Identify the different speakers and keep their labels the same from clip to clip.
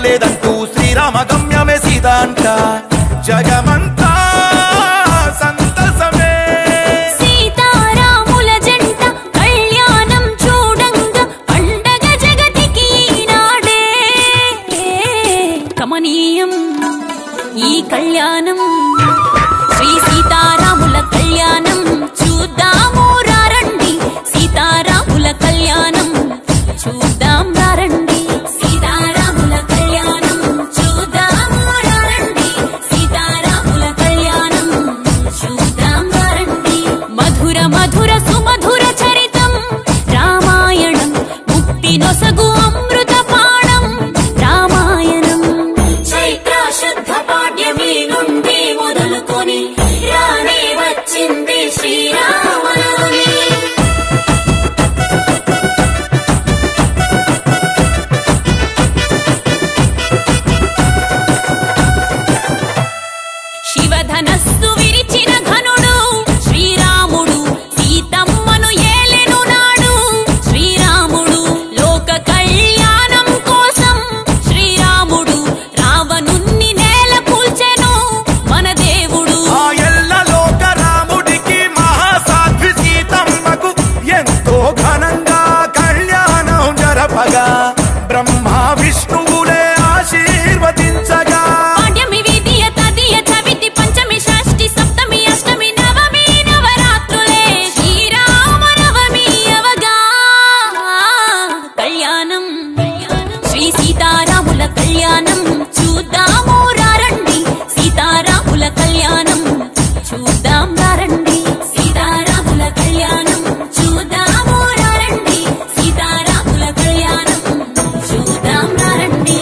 Speaker 1: లేదంటూ శ్రీరామ గమ్యమే సీత అంట జగమంతా సంతసమే
Speaker 2: సీతారాముల జంట కళ్యాణం చూడంగా పండగ జగతికి నాడే కమనీయం ఈ కళ్యాణం శ్రీ సీతారాముల కళ్యాణం చూద్దాము రారండి సీతారాముల కళ్యాణం చూద్దాం రారండి సీతారాముల కళ్యాణం చూద్దాము రారండి సీతారాముల కళ్యాణం చూద్దాం రండి మధుర మధుర సుమధుర చరితం రామాయణం ముక్తి నొసగు అమృత పాణం రామాయణం చైత్ర శుద్ధ పాడ్యమి నుండి మొదలుకొని రానే వచ్చింది శ్రీరామనవమి శివధనస్సు విరిచిన ఘనుడు శ్రీరాముడు సీతమ్మను ఏలెను నాడు శ్రీరాముడు లోక కళ్యాణం కోసం శ్రీరాముడు రావణుణ్ణి నేల కూల్చెను మన దేవుడు
Speaker 1: ఆ ఎల్ల లోక రాముడికి మహాసాధ్వి సీతమ్మకు ఎంతో ఘనంగా కళ్యాణం జరపగా బ్రహ్మ విష్ణువులే ఆశీర్వదించగా
Speaker 2: పాడ్యమి విధియ తదియ చవితి పంచమి షష్ఠి సప్తమి అష్టమి నవమి నవరాత్రులే శ్రీరామ నవమి అవగా కళ్యాణం శ్రీ సీతారాముల కళ్యాణం చూద్దాము రారండి సీతారాముల కళ్యాణం చూద్దాం రారండి సీతారాముల కళ్యాణం చూద్దాము రారండి సీతారాముల కళ్యాణం చూద్దాం రారండి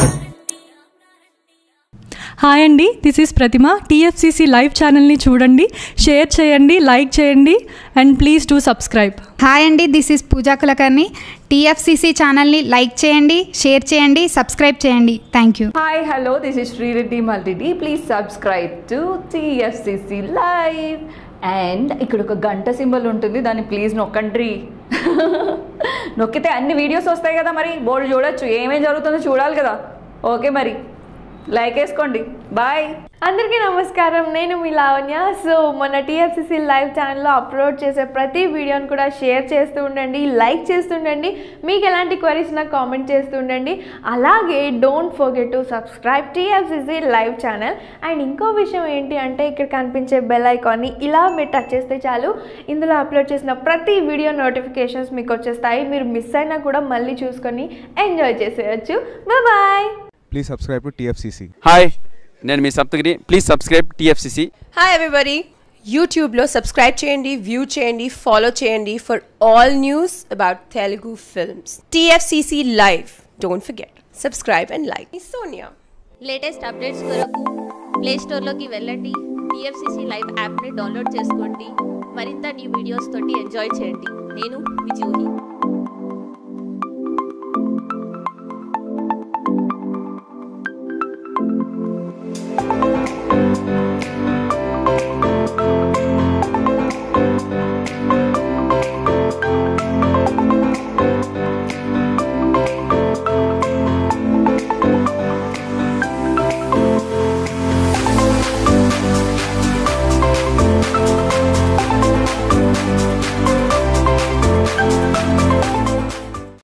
Speaker 3: హాయ్ అండి this is Pratima TFCC live ఛానల్ని చూడండి షేర్ చేయండి లైక్ చేయండి and please do subscribe
Speaker 4: hi అండి this is Pooja Kulkarni TFCC ఛానల్ని లైక్ చేయండి షేర్ చేయండి సబ్స్క్రైబ్ చేయండి thank you
Speaker 5: Hi, hello, this is Sri Reddy Multidi. Please subscribe to TFCC Live. And ఇక్కడ ఒక గంట సింబల్ ఉంటుంది దాన్ని ప్లీజ్ నొక్కండి నొక్కితే అన్ని వీడియోస్ వస్తాయి కదా మరి బోర్డు చూడొచ్చు ఏమేం జరుగుతుందో చూడాలి కదా ఓకే మరి లైక్ వేసుకోండి బాయ్
Speaker 6: అందరికీ నమస్కారం నేను మీ లావణ్య సో మన టీఎఫ్సిసి లైవ్ ఛానల్లో అప్లోడ్ చేసే ప్రతి వీడియోని కూడా షేర్ చేస్తూ ఉండండి లైక్ చేస్తుండండి మీకు ఎలాంటి క్వరీస్ నాకు కామెంట్ చేస్తూ ఉండండి అలాగే don't forget to subscribe TFCC live channel and ఇంకో విషయం ఏంటి అంటే ఇక్కడ కనిపించే బెల్ ఐకాన్ని ఇలా మీరు టచ్ చేస్తే చాలు ఇందులో అప్లోడ్ చేసిన ప్రతి వీడియో నోటిఫికేషన్స్ మీకు వచ్చేస్తాయి మీరు మిస్ అయినా కూడా మళ్ళీ చూసుకొని ఎంజాయ్ చేసేయచ్చు bye
Speaker 7: please subscribe to TFCC
Speaker 8: hi నేను మీ Saptagiri please subscribe TFCC
Speaker 9: hi everybody యూట్యూబ్లో సబ్స్క్రైబ్ చేయండి వ్యూ చేయండి ఫాలో చేయండి for all news about Telugu films TFCC live don't forget subscribe and like Sonia
Speaker 10: latest updates కొరకు ప్లే స్టోర్లోకి వెళ్ళండి టీఎఫ్సిసి లైవ్ యాప్ని డౌన్లోడ్ చేసుకోండి మరింత న్యూ వీడియోస్ తోటి ఎంజాయ్ చేయండి నేను మీ జూహి